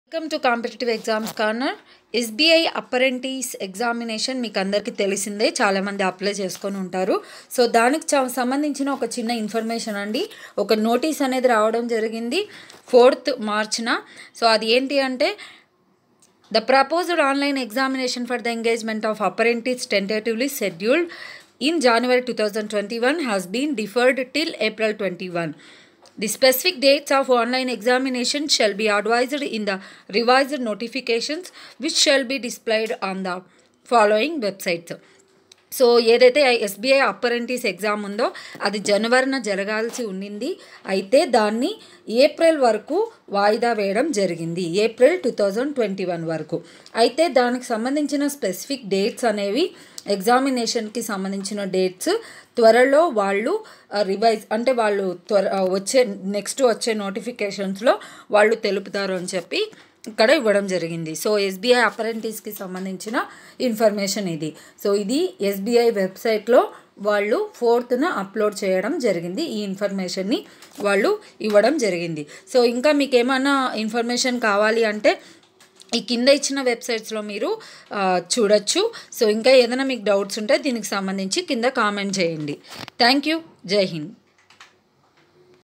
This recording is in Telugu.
Welcome to competitive exams corner SBI apprentice examination మీకు అందరికీ తెలిసిందే చాలామంది అప్లై చేసుకొని ఉంటారు సో దానికి చ- సంబంధించిన ఒక చిన్న ఇన్ఫర్మేషన్ అండి ఒక నోటీస్ అనేది రావడం జరిగింది ఫోర్త్ మార్చ్న సో అది ఏంటి అంటే The proposed online examination for the engagement of apprentice tentatively scheduled in January 2021 has been deferred till April 21. The specific dates of online examination shall be advised in the revised notifications which shall be displayed on the following websites. So ఏదైతే ఎస్బీఐ అప్పరెంటిస్ ఎగ్జామ్ ఉందో అది జనవరిన జరగాల్సి ఉండింది అయితే దాన్ని ఏప్రిల్ వరకు వాయిదా వేయడం జరిగింది April two thousand twenty one వరకు అయితే దానికి సంబంధించిన స్పెసిఫిక్ డేట్స్ అనేవి ఎగ్జామినేషన్కి సంబంధించిన డేట్స్ త్వరలో వాళ్ళు రివైజ్ అంటే వాళ్ళు త్వర వచ్చే నెక్స్ట్ వచ్చే నోటిఫికేషన్స్లో వాళ్ళు తెలుపుతారు అని చెప్పి ఇక్కడ ఇవ్వడం జరిగింది సో ఎస్బీఐ అపరెంటిస్కి సంబంధించిన ఇన్ఫర్మేషన్ ఇది సో ఇది ఎస్బీఐ వెబ్సైట్లో వాళ్ళు ఫోర్త్న అప్లోడ్ చేయడం జరిగింది ఈ ఇన్ఫర్మేషన్ని వాళ్ళు ఇవ్వడం జరిగింది సో ఇంకా మీకు ఏమైనా ఇన్ఫర్మేషన్ కావాలి అంటే ఈ కింద ఇచ్చిన వెబ్సైట్స్లో మీరు ఆ, చూడొచ్చు సో ఇంకా ఏదైనా మీకు డౌట్స్ ఉంటే దీనికి సంబంధించి కింద కామెంట్ చేయండి థ్యాంక్ యూ జై హింద్